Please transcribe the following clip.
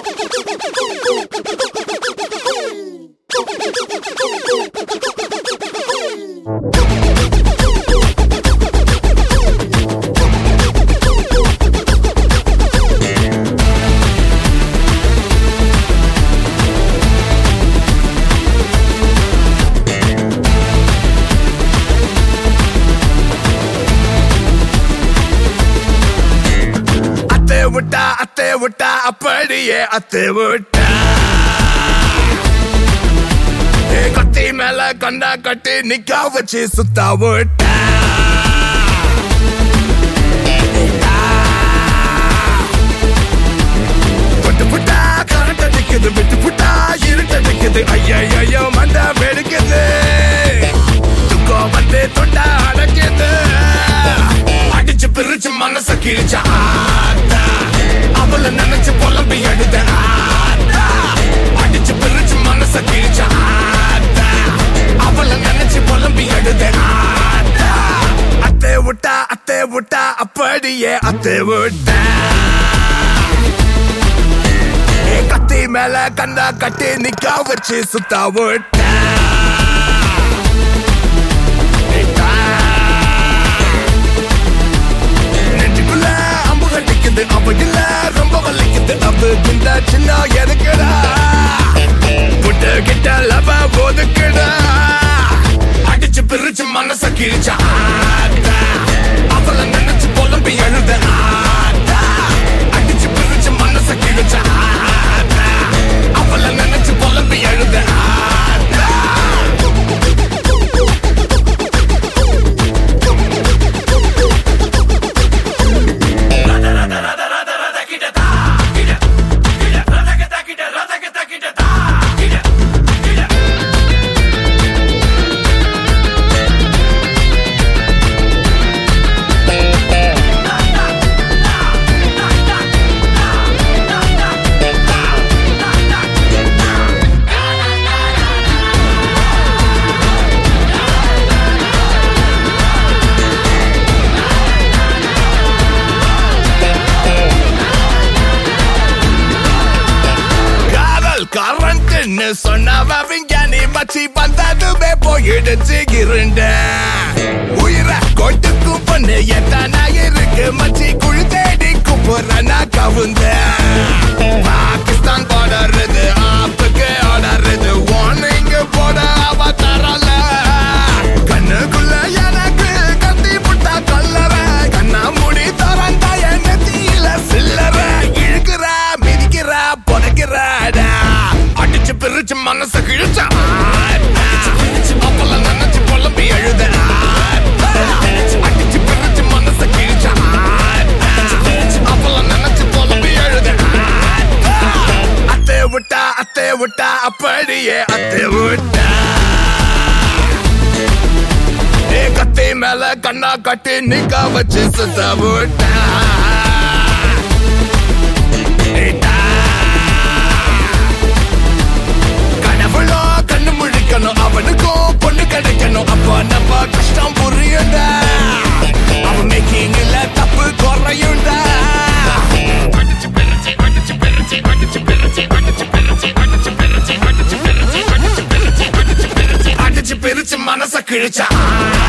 அத்தை விட்டா அத்தை விட்டா அப்படியே அத்தை விட்டா ஏ, கத்தி மேல கண்டா கட்டி நிக்க வச்சு சுத்தா விட்டா விட்டு புட்டா கரண்ட் அடிக்குது விட்டு புட்டா இருட்டு அடிக்குது ஐயோ மண்ட வெடிக்குது துக்கம் வந்து தொண்டா அடைக்குது அடிச்சு பிரிச்சு மனச கிழிச்ச ஆத்தா அவள நினைச்சு புலம்பி எழுத ஆத்தா அடிச்சு பிரிச்சு மனச கிழிச்ச ஆத்தா அவள நினைச்சு புலம்பி எழுத ஆத்தா அத்தை விட்டா அத்தை விட்டா அப்படியே அத்தை விட்டா ஏ, கத்தி மேல கண்டா கட்டி நிக்க வச்சு சுத்தா விட்டா ஏட்டா. நெஞ்சுக்குள்ள அம்பு கட்டிக்குது அவடில்ல ரொம்ப வலிக்குது அவ இந்த சின்ன எதுக்குடா புட்டு கிட்ட லவ ஒதுக்குடா அடிச்சு பிரிச்சு மனச கிழிச்ச ஆத்தா அவள நினைச்சு புலம்பி எழுத ஆத்தா அடிச்சு பிரிச்சு மனச கிழிச்ச ஆத்தா அவள நினைச்சு புலம்பி எழுத ஆத்தா காதல் கரண்ட்னு சொன்னவ விஞ்ஞானி மச்சி வந்ததுமே போயிடுச்சு இருண்ட உயிரை கொட்டுக்கும் பொண்ணு எத்தனா இருக்கு மச்சி குழி தேடி குப்புறனா கவுந்த பாகிஸ்தான் போடுறது ஆப்புக்கு ஆடுறது வார்னிங் போட அவ தரல கண்ணுக்குள்ள எனக்கு கத்தி புட்டா கல்லற கண்ணா முடி தரண்டா என் நெத்தியில சில்லற இழுக்கிற மிதிக்கிற புதைக்கிறாடா அடிச்சு பிரிச்சு மனச கிழிச்ச அப்பல நினைச்சு புலம்பி எழுத அடிச்சு பிரிச்சு மனச கிழிச்ச அப்பல நினைச்சு புலம்பி எழுத அத்தை விட்டா அத்தை விட்டா அப்படியே அத்தை விட்டா ஏ கத்தி மேல கண்ணா கட்டி நிக்க வச்சு சுத்த விட்டா ஏட்டா. கடவுளோ கண்ணு முழிக்கணும் அவனுக்கும் பொண்ணு கிடைக்கணும் அப்ப நம்ம கஷ்டம் புரியுண்டா அவன் மேக்கிங்ல தப்பு குறையுண்டா அடிச்சு பிரிச்சு, அடிச்சு பிரிச்சு, அடிச்சு பிரிச்சு, அடிச்சு பிரிச்சு, அடிச்சு பிரிச்சு, அடிச்சு பிரிச்சு, அடிச்சு பிரிச்சு, அடிச்சு பிரிச்சு, அடிச்சு பிரிச்சு மனச கிழிச்சா